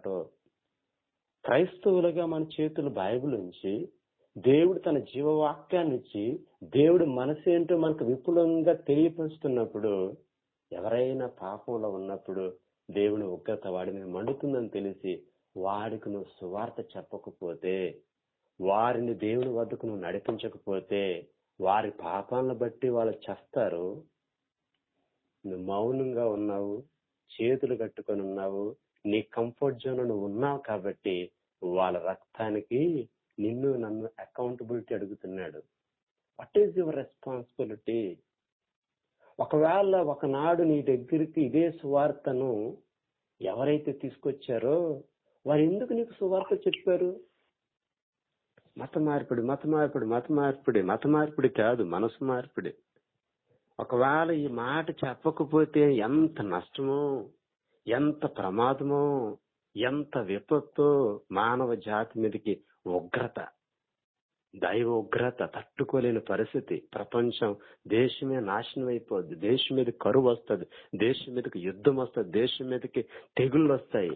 క్రైస్తవులుగా మన చేతులు బైబిల్ ఉంచి దేవుడు తన జీవవాక్యాన్ని ఇచ్చి దేవుడు మనసేంటో మనకు విపులంగా తెలియపరుస్తున్నప్పుడు ఎవరైనా పాపంలో ఉన్నప్పుడు దేవుని ఉగ్రత వాడి మీద మండుతుందని తెలిసి వాడికి నువ్వు సువార్త చెప్పకపోతే వారిని దేవుని వద్దకు నువ్వు నడిపించకపోతే వారి పాపాలను బట్టి వాళ్ళు చేస్తారు నువ్వు మౌనంగా ఉన్నావు చేతులు కట్టుకొని ఉన్నావు నీ కంఫర్ట్ జోన్ నువ్వు ఉన్నావు కాబట్టి వాళ్ళ రక్తానికి నిన్ను నన్ను అకౌంటబిలిటీ అడుగుతున్నాడు వాట్ ఈజ్ యువర్ రెస్పాన్సిబిలిటీ ఒకవేళ ఒకనాడు నీ దగ్గరికి ఇదే సువార్తను ఎవరైతే తీసుకొచ్చారో వారు ఎందుకు నీకు సువార్త చెప్పారు మత మార్పిడి మత మార్పిడి మత మార్పిడి మత మార్పిడి కాదు మనసు మార్పిడి ఒకవేళ ఈ మాట చెప్పకపోతే ఎంత నష్టమో ఎంత ప్రమాదమో ఎంత విపత్తు మానవ జాతి మీదకి ఉగ్రత దైవ ఉగ్రత తట్టుకోలేని పరిస్థితి ప్రపంచం దేశమే నాశనం అయిపోద్ది దేశం మీద కరువు వస్తుంది దేశం మీదకి యుద్ధం వస్తుంది దేశం మీదకి తెగుళ్ళు వస్తాయి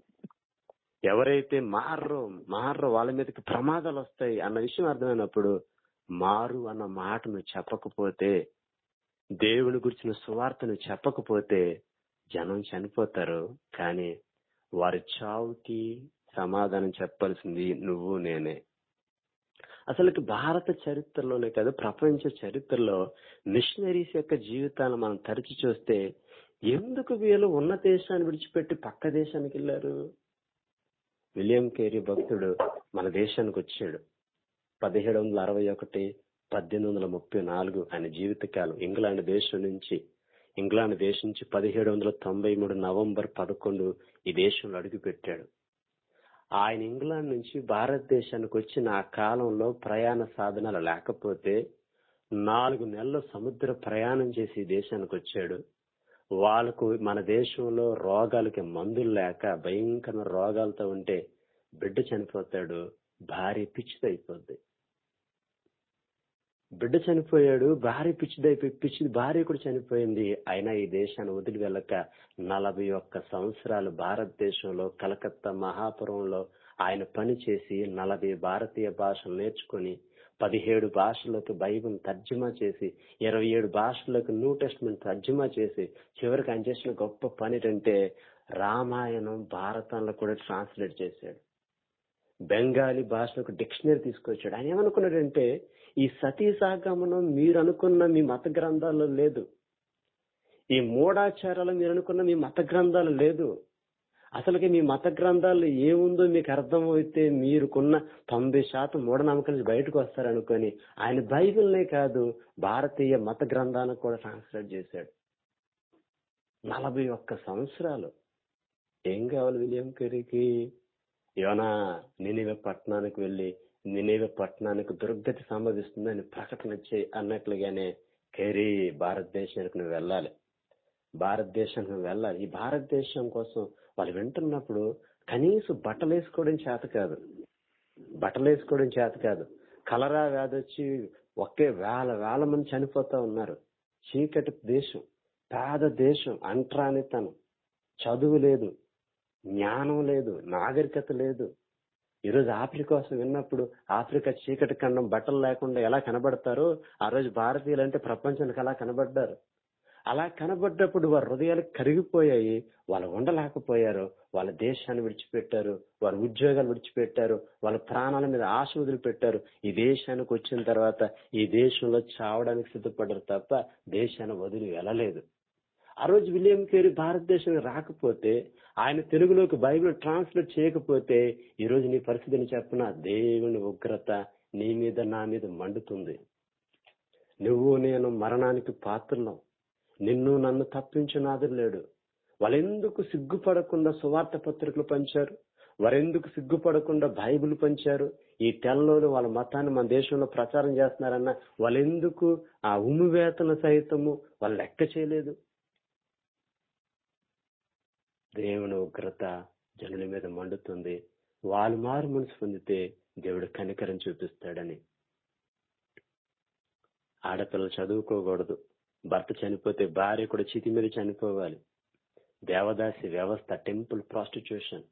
ఎవరైతే మారో మారో వాళ్ళ మీదకి ప్రమాదాలు వస్తాయి అన్న విషయం అర్థమైనప్పుడు మారు అన్న మాటను చెప్పకపోతే దేవుని గురించిన సువార్తను చెప్పకపోతే జనం చనిపోతారు కానీ వారి చావుకి సమాధానం చెప్పాల్సింది నువ్వు నేనే అసలు భారత చరిత్రలోనే కాదు ప్రపంచ చరిత్రలో మిషనరీస్ యొక్క జీవితాలను మనం తరచి చూస్తే ఎందుకు వీళ్ళు ఉన్న దేశాన్ని విడిచిపెట్టి పక్క దేశానికి వెళ్ళారు విలియం కేరీ భక్తుడు మన దేశానికి వచ్చాడు పదిహేడు వందల అరవై ఒకటి పద్దెనిమిది వందల ముప్పై నాలుగు ఆయన జీవితకాలం ఇంగ్లాండ్ దేశం నుంచి ఇంగ్లాండ్ దేశం నుంచి పదిహేడు వందల తొంభై మూడు నవంబర్ పదకొండు ఈ దేశంలో అడుగుపెట్టాడు ఆయన ఇంగ్లాండ్ నుంచి భారతదేశానికి వచ్చిన ఆ కాలంలో ప్రయాణ సాధనాలు లేకపోతే నాలుగు నెలలు సముద్ర ప్రయాణం చేసి ఈ దేశానికి వచ్చాడు వాళ్ళకు మన దేశంలో రోగాలకి మందులు లేక భయంకర రోగాలతో ఉంటే బిడ్డ చనిపోతాడు భార్య పిచ్చిదైపోద్ది బిడ్డ చనిపోయాడు భార్య పిచ్చిదైపోయి పిచ్చి భార్య కూడా చనిపోయింది అయినా ఈ దేశాన్ని వదిలి వెళ్ళక నలభై ఒక్క సంవత్సరాలు భారతదేశంలో కలకత్తా మహాపురంలో ఆయన పని చేసి నలభై భారతీయ భాషలు నేర్చుకుని పదిహేడు భాషలకు బైబిల్ తర్జుమా చేసి ఇరవై ఏడు భాషలకు న్యూ టెస్ట్మెంట్ తర్జుమా చేసి చివరికి ఆయన చేసిన గొప్ప పని ఏంటంటే రామాయణం భారతంలో కూడా ట్రాన్స్లేట్ చేశాడు బెంగాలీ భాషలకు డిక్షనరీ తీసుకొచ్చాడు ఆయన ఏమనుకున్నాడంటే ఈ సతీ సాగమనం మీరు అనుకున్న మీ మత గ్రంథాల్లో లేదు ఈ మూఢాచారాలు మీరు అనుకున్న మీ మత గ్రంథాలు లేదు అసలుకి మీ మత గ్రంథాల్లో ఏముందో మీకు అర్థమైతే మీరుకున్న తొంభై శాతం మూఢనమ్మకాల నుంచి బయటకు వస్తారనుకొని ఆయన బైబిల్నే కాదు భారతీయ మత గ్రంథాలను కూడా ట్రాన్స్లేట్ చేశాడు నలభై ఒక్క సంవత్సరాలు ఏం కావాలి విలియం కెరీకి యోనా నినివే పట్టణానికి వెళ్ళి నినివే పట్టణానికి దుర్గతి సంభవిస్తుందని ప్రకటన చేయి అన్నట్లుగానే కేరీ భారతదేశానికి నువ్వు వెళ్ళాలి భారతదేశానికి నువ్వు వెళ్ళాలి ఈ భారతదేశం కోసం వాళ్ళు వింటున్నప్పుడు కనీసం బట్టలు వేసుకోవడం చేత కాదు బట్టలు వేసుకోవడం చేత కాదు కలరా వ్యాధి వచ్చి ఒకే వేల వేల మంది చనిపోతా ఉన్నారు చీకటి దేశం పేద దేశం అంట్రానితనం చదువు లేదు జ్ఞానం లేదు నాగరికత లేదు ఈరోజు ఆఫ్రికా కోసం విన్నప్పుడు ఆఫ్రికా చీకటి ఖండం బట్టలు లేకుండా ఎలా కనబడతారో ఆ రోజు భారతీయులు అంటే ప్రపంచానికి అలా కనబడ్డారు అలా కనబడ్డప్పుడు వారి హృదయాలు కరిగిపోయాయి వాళ్ళు ఉండలేకపోయారు వాళ్ళ దేశాన్ని విడిచిపెట్టారు వారి ఉద్యోగాలు విడిచిపెట్టారు వాళ్ళ ప్రాణాల మీద ఆశ వదిలిపెట్టారు ఈ దేశానికి వచ్చిన తర్వాత ఈ దేశంలో చావడానికి సిద్ధపడ్డారు తప్ప దేశాన్ని వదిలి వెళ్ళలేదు ఆ రోజు విలియం కేరీ భారతదేశం రాకపోతే ఆయన తెలుగులోకి బైబిల్ ట్రాన్స్లేట్ చేయకపోతే ఈ రోజు నీ పరిస్థితిని చెప్పిన దేవుని ఉగ్రత నీ మీద నా మీద మండుతుంది నువ్వు నేను మరణానికి పాత్రలం నిన్ను నన్ను తప్పించునాదుడు లేడు వాళ్ళెందుకు సిగ్గుపడకుండా సువార్త పత్రికలు పంచారు వారెందుకు సిగ్గుపడకుండా బైబిల్ పంచారు ఈ తెల్లోలు వాళ్ళ మతాన్ని మన దేశంలో ప్రచారం చేస్తున్నారన్న వాళ్ళెందుకు ఆ ఉమ్మివేతన సహితము వాళ్ళు లెక్క చేయలేదు దేవుని ఉగ్రత జనుల మీద మండుతుంది వాళ్ళు మారు మనసు పొందితే దేవుడు కనికరం చూపిస్తాడని ఆడపిల్లలు చదువుకోకూడదు భర్త చనిపోతే భార్య కూడా చితి మీద చనిపోవాలి దేవదాసి వ్యవస్థ టెంపుల్ ప్రాస్టిట్యూషన్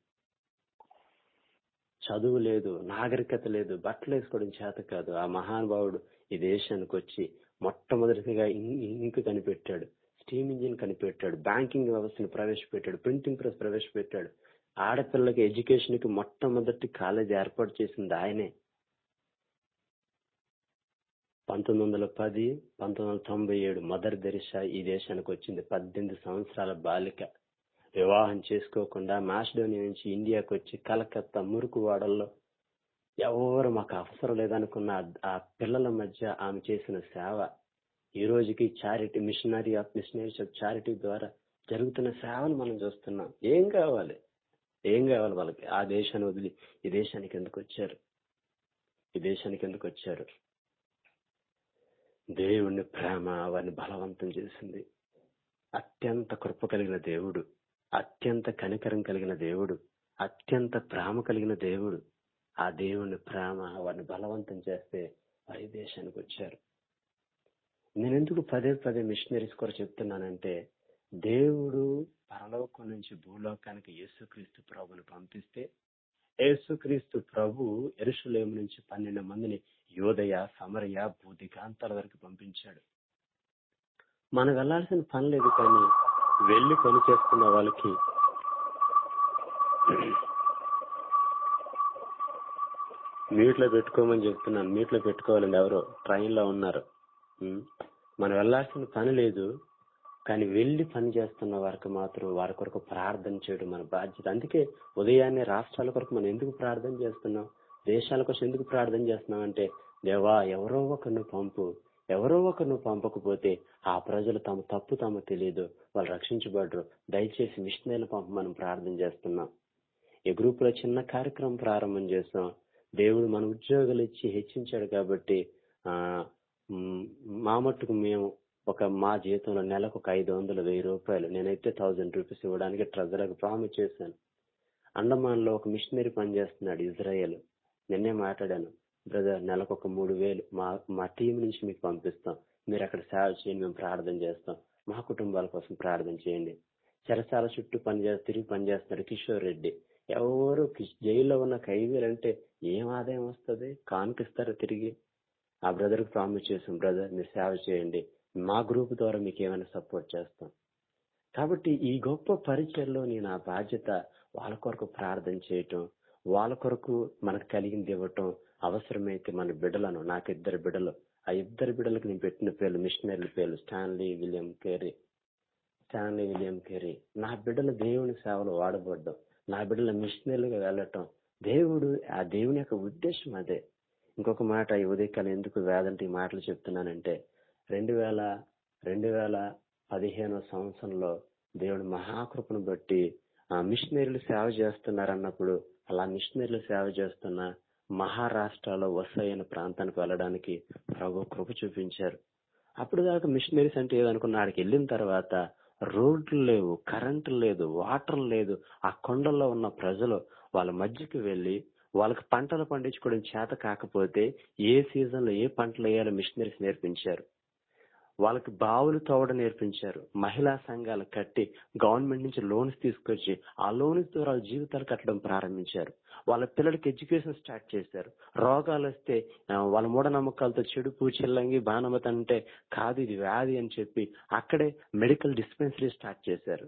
చదువు లేదు నాగరికత లేదు బట్టలు వేసుకోవడం చేత కాదు ఆ మహానుభావుడు ఈ దేశానికి వచ్చి మొట్టమొదటిగా ఇంక్ కనిపెట్టాడు స్టీమ్ ఇంజిన్ కనిపెట్టాడు బ్యాంకింగ్ వ్యవస్థను ప్రవేశపెట్టాడు ప్రింటింగ్ ప్రెస్ ప్రవేశపెట్టాడు ఆడపిల్లకి ఎడ్యుకేషన్ కి మొట్టమొదటి కాలేజ్ ఏర్పాటు చేసింది ఆయనే పంతొమ్మిది వందల పది పంతొమ్మిది వందల తొంభై ఏడు మదర్ దెరిసా ఈ దేశానికి వచ్చింది పద్దెనిమిది సంవత్సరాల బాలిక వివాహం చేసుకోకుండా మాసిడోనియా నుంచి ఇండియాకి వచ్చి కలకత్తా మురుకు వాడల్లో ఎవరు మాకు అవసరం లేదనుకున్న ఆ పిల్లల మధ్య ఆమె చేసిన సేవ ఈ రోజుకి charity missionary of missionaries of charity ద్వారా జరుగుతున్న సేవలు మనం చూస్తున్నాం ఏం కావాలి ఏం కావాలి వాళ్ళకి ఆ దేశాన్ని వదిలి ఈ దేశానికి ఎందుకు వచ్చారు ఈ దేశానికి ఎందుకు వచ్చారు దేవుని ప్రేమ వారిని బలవంతం చేసింది అత్యంత కృప కలిగిన దేవుడు అత్యంత కనికరం కలిగిన దేవుడు అత్యంత ప్రేమ కలిగిన దేవుడు ఆ దేవుని ప్రేమ వారిని బలవంతం చేస్తే వారి దేశానికి వచ్చారు నేను ఎందుకు పదే పదే మిషనరీస్ కూడా చెప్తున్నానంటే దేవుడు పరలోకం నుంచి భూలోకానికి యేసుక్రీస్తు ప్రభుని పంపిస్తే యేసుక్రీస్తు ప్రభు ఎరుషులేము నుంచి పన్నెండు మందిని యోదయ సమరయ భూదికాంతాల వరకు పంపించాడు మనం వెళ్లాల్సిన పని లేదు కానీ వెళ్ళి పని చేస్తున్న వాళ్ళకి మ్యూట్ లో పెట్టుకోమని చెప్తున్నాను మ్యూట్ లో పెట్టుకోవాలండి ఎవరో ట్రైన్ లో ఉన్నారు ఉం. మనం వెళ్ళాల్సిన పని లేదు కానీ వెళ్ళి పని చేస్తున్న వారికి మాత్రం వారి కొరకు ప్రార్థన చేయడం మన బాధ్యత అందుకే ఉదయాన్నే రాష్ట్రాల కొరకు మనం ఎందుకు ప్రార్థన చేస్తున్నాం దేశాల కోసం ఎందుకు ప్రార్థన చేస్తున్నాం అంటే దేవా ఎవరో ఒకరిని పంపు ఎవరో ఒకరిని పంపకపోతే ఆ ప్రజలు తమ తప్పు తాము తెలియదు వాళ్ళు రక్షించబడరు దయచేసి మిషనరీలు పంప మనం ప్రార్థన చేస్తున్నాం ఈ గ్రూప్ లో చిన్న కార్యక్రమం ప్రారంభం చేస్తాం దేవుడు మన ఉద్యోగాలు ఇచ్చి హెచ్చించాడు కాబట్టి ఆ మ్, మా మట్టుకు మేము ఒక మా జీతంలో నెలకు ఒక ఐదు వందలు వెయ్యి రూపాయలు నేనైతే థౌజండ్ రూపీస్ ఇవ్వడానికి ట్రెజరర్కి ప్రామిస్ చేశాను అండమాన్ లో ఒక మిషనరీ పనిచేస్తున్నాడు ఇజ్రాయెల్ నిన్నే మాట్లాడాను బ్రదర్ నెలకు ఒక మూడు వేలు మా మా టీం నుంచి మీకు పంపిస్తాం మీరు అక్కడ సేవ చేయండి మేము ప్రార్థన చేస్తాం మా కుటుంబాల కోసం ప్రార్థన చేయండి చెరసాల చుట్టూ పనిచేసి తిరిగి పనిచేస్తున్నాడు కిషోర్ రెడ్డి ఎవరు కిష్- జైల్లో ఉన్న ఖైదీలు అంటే ఏం ఆదాయం వస్తుంది కానిపిస్తారు తిరిగి ఆ బ్రదర్ కి ప్రామిస్ చేసాం బ్రదర్ మీరు సేవ చేయండి మా గ్రూప్ ద్వారా మీకు ఏమైనా సపోర్ట్ చేస్తాం కాబట్టి ఈ గొప్ప పరిచయంలో నేను ఆ బాధ్యత వాళ్ళ కొరకు ప్రార్థన చేయటం వాళ్ళ కొరకు మనకు కలిగింది ఇవ్వటం అవసరమైతే మన బిడ్డలను నాకు ఇద్దరు బిడ్డలు ఆ ఇద్దరు బిడ్డలకు నేను పెట్టిన పేర్లు మిషనరీ పేర్లు Stanley William Carey Stanley William Carey నా బిడ్డలు దేవుని సేవలో వాడబడ్డం నా బిడ్డల మిషనరీలుగా వెళ్ళటం దేవుడు ఆ దేవుని యొక్క ఉద్దేశం అదే ఇంకొక మాట ఈ ఉదయకాలం ఎందుకు వేదంటే ఈ మాటలు చెప్తున్నానంటే రెండు వేల రెండు వేల పదిహేనో సంవత్సరంలో దేవుడు మహాకృపను బట్టి ఆ మిషనరీలు సేవ చేస్తున్నారు అన్నప్పుడు అలా మిషనరీలు సేవ చేస్తున్న మహారాష్ట్రలో వసైన ప్రాంతానికి వెళ్ళడానికి ప్రభు కృప చూపించారు అప్పుడు దాకా మిషనరీస్ అంటే ఏదనుకున్న ఆడికి వెళ్ళిన తర్వాత రోడ్లు లేవు కరెంటు లేదు వాటర్ లేదు ఆ కొండల్లో ఉన్న ప్రజలు వాళ్ళ మధ్యకి వెళ్లి వాళ్ళకి పంటలు పండించుకోవడం చేత కాకపోతే ఏ సీజన్ లో ఏ పంటలు వేయాలో మిషనరీస్ నేర్పించారు వాళ్ళకి బావులు తవ్వడం నేర్పించారు మహిళా సంఘాలు కట్టి గవర్నమెంట్ నుంచి లోన్స్ తీసుకొచ్చి ఆ లోన్స్ ద్వారా వాళ్ళ జీవితాలు కట్టడం ప్రారంభించారు వాళ్ళ పిల్లలకి ఎడ్యుకేషన్ స్టార్ట్ చేశారు రోగాలు వస్తే ఆ, వాళ్ళ మూఢనమ్మకాలతో చెడుపు చిల్లంగి బాణమత అంటే కాదు ఇది వ్యాధి అని చెప్పి అక్కడే మెడికల్ డిస్పెన్సరీ స్టార్ట్ చేశారు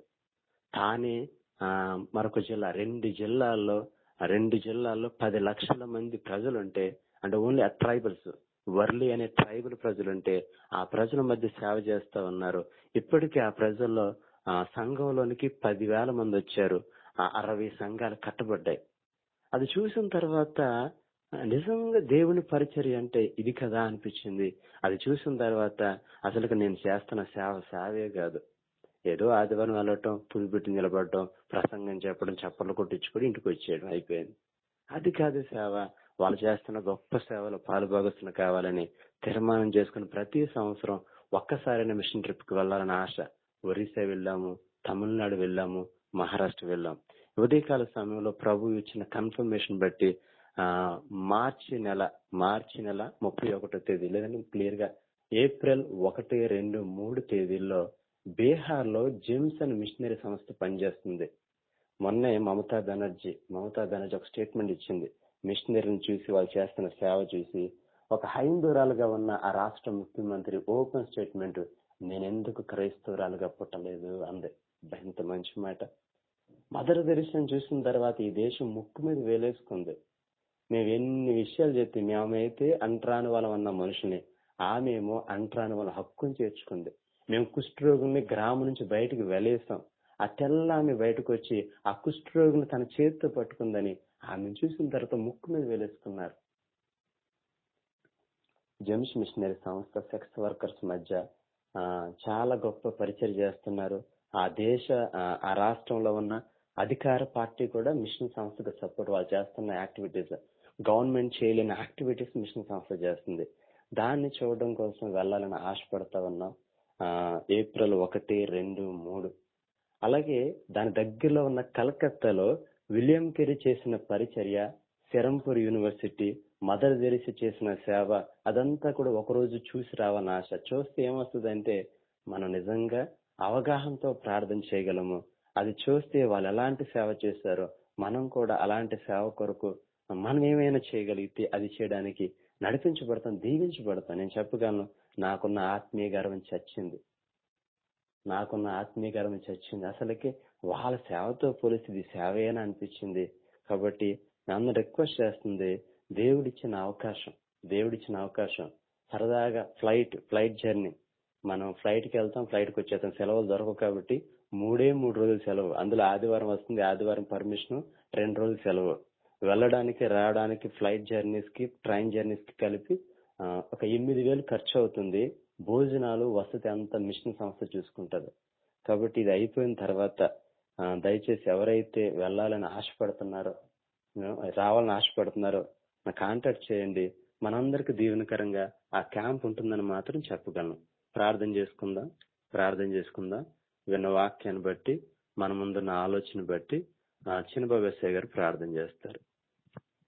తానే ఆ, మరొక జిల్లా రెండు జిల్లాల్లో రెండు జిల్లాల్లో పది లక్షల మంది ప్రజలుంటే అంటే ఓన్లీ ట్రైబల్స్ వర్లీ అనే ట్రైబల్ ప్రజలుంటే ఆ ప్రజల మధ్య సేవ చేస్తా ఉన్నారు ఇప్పటికీ ఆ ప్రజల్లో ఆ సంఘంలోనికి పదివేల మంది వచ్చారు ఆ అరవై సంఘాలు కట్టబడ్డాయి అది చూసిన తర్వాత ఆ, నిజంగా దేవుని పరిచర్య అంటే ఇది కదా అనిపించింది అది చూసిన తర్వాత అసలు నేను చేస్తున్న సేవ సేవే కాదు ఏదో ఆదివారం వెళ్ళటం పులి పెట్టి నిలబడటం ప్రసంగం చెప్పడం చప్పట్లు కొట్టించుకొని ఇంటికి వచ్చేయడం అయిపోయింది అది కాదు సేవ వాళ్ళు చేస్తున్న గొప్ప సేవలో పాలుభాగస్తులు కావాలని తీర్మానం చేసుకుని ప్రతి సంవత్సరం ఒక్కసారైనా మిషన్ ట్రిప్ కి వెళ్ళాలని ఆశ ఒరిస్సా వెళ్ళాము తమిళనాడు వెళ్ళాము మహారాష్ట్ర వెళ్ళాం ఉదయకాల సమయంలో ప్రభు ఇచ్చిన కన్ఫర్మేషన్ బట్టి ఆ మార్చి నెల మార్చి నెల ముప్పై ఒకటో తేదీ లేదంటే క్లియర్ గా ఏప్రిల్ ఒకటి రెండు మూడు తేదీల్లో బీహార్ లో జేమ్సన్ మిషనరీ సంస్థ పనిచేస్తుంది మొన్నే మమతా బెనర్జీ మమతా బెనర్జీ ఒక స్టేట్మెంట్ ఇచ్చింది మిషనరీని చూసి వాళ్ళు చేస్తున్న సేవ చూసి ఒక హైందూరాలుగా ఉన్న ఆ రాష్ట్ర ముఖ్యమంత్రి ఓపెన్ స్టేట్మెంట్ నేనెందుకు క్రైస్తవురాలుగా పుట్టలేదు అంది అబ్బా, ఎంత మంచి మాట మదర్ దర్శనం చూసిన తర్వాత ఈ దేశం ముక్కు మీద వేలేసుకుంది మేము ఎన్ని విషయాలు చెప్తే మేమైతే అంట్రాని వాళ్ళం అన్న మనుషుల్ని ఆమెమో అంట్రాని వాళ్ళ హక్కుని చేర్చుకుంది మేము కుష్ఠరోగుల్ని గ్రామం నుంచి బయటికి వెలేసాం ఆ తెల్ల ఆమె బయటకు వచ్చి ఆ కుష్ఠరోగుని తన చేతితో పట్టుకుందని ఆమెను చూసిన తర్వాత ముక్కు మీద వేలేసుకున్నారు జెమ్స్ మిషనరీ సంస్థ సెక్స్ వర్కర్స్ మధ్య ఆ, చాలా గొప్ప పరిచయం చేస్తున్నారు ఆ దేశ ఆ, ఆ రాష్ట్రంలో ఉన్న అధికార పార్టీ కూడా మిషన్ సంస్థకు సపోర్ట్ వాళ్ళు చేస్తున్న యాక్టివిటీస్ గవర్నమెంట్ చేయలేని యాక్టివిటీస్ మిషన్ సంస్థ చేస్తుంది దాన్ని చూడడం కోసం వెళ్ళాలని ఆశపడతా ఉన్నాం ఆ, ఏప్రిల్ ఒకటి రెండు మూడు అలాగే దాని దగ్గరలో ఉన్న కలకత్తాలో విలియం కెరీ చేసిన పరిచర్య సెరంపూర్ యూనివర్సిటీ మదర్ తెరిసి చేసిన సేవ అదంతా కూడా ఒక రోజు చూసి రావని ఆశ చూస్తే ఏమొస్తుందంటే మనం నిజంగా అవగాహనతో ప్రార్థన చేయగలము అది చూస్తే వాళ్ళు ఎలాంటి సేవ చేశారో మనం కూడా అలాంటి సేవ కొరకు మనం ఏమైనా చేయగలిగితే అది చేయడానికి నడిపించబడతాం దీవించబడతాం నేను చెప్పగలను నాకున్న ఆత్మీయ గర్వం చచ్చింది నాకున్న ఆత్మీయకరం చచ్చింది అసలుకి వాళ్ళ సేవతో పోలిస్తే ఇది సేవేనా అనిపించింది కాబట్టి నన్ను రిక్వెస్ట్ చేస్తుంది దేవుడిచ్చిన అవకాశం దేవుడిచ్చిన అవకాశం సరదాగా ఫ్లైట్ ఫ్లైట్ జర్నీ మనం ఫ్లైట్ కి వెళ్తాం ఫ్లైట్ కి వచ్చేస్తాం సెలవులు దొరకవు కాబట్టి మూడే మూడు రోజులు సెలవు అందులో ఆదివారం వస్తుంది ఆదివారం పర్మిషన్ రెండు రోజులు సెలవు వెళ్ళడానికి రావడానికి ఫ్లైట్ జర్నీస్ కి ట్రైన్ జర్నీస్ కి కలిపి ఆ, ఒక ఎనిమిది వేలు ఖర్చు అవుతుంది భోజనాలు వసతి అంతా మిషన్ సంస్థ చూసుకుంటది కాబట్టి ఇది అయిపోయిన తర్వాత ఆ, దయచేసి ఎవరైతే వెళ్ళాలని ఆశపడుతున్నారో ఆ, రావాలని ఆశపడుతున్నారో నా కాంటాక్ట్ చేయండి మనందరికి దీవెనకరంగా ఆ క్యాంప్ ఉంటుందని మాత్రం చెప్పగలను ప్రార్థన చేసుకుందాం ప్రార్థన చేసుకుందాం విన్న వాక్యాన్ని బట్టి మన ముందున్న ఆలోచన బట్టి ఆ, చిన్నబాబు ఎస్ఐ గారు ప్రార్థన చేస్తారు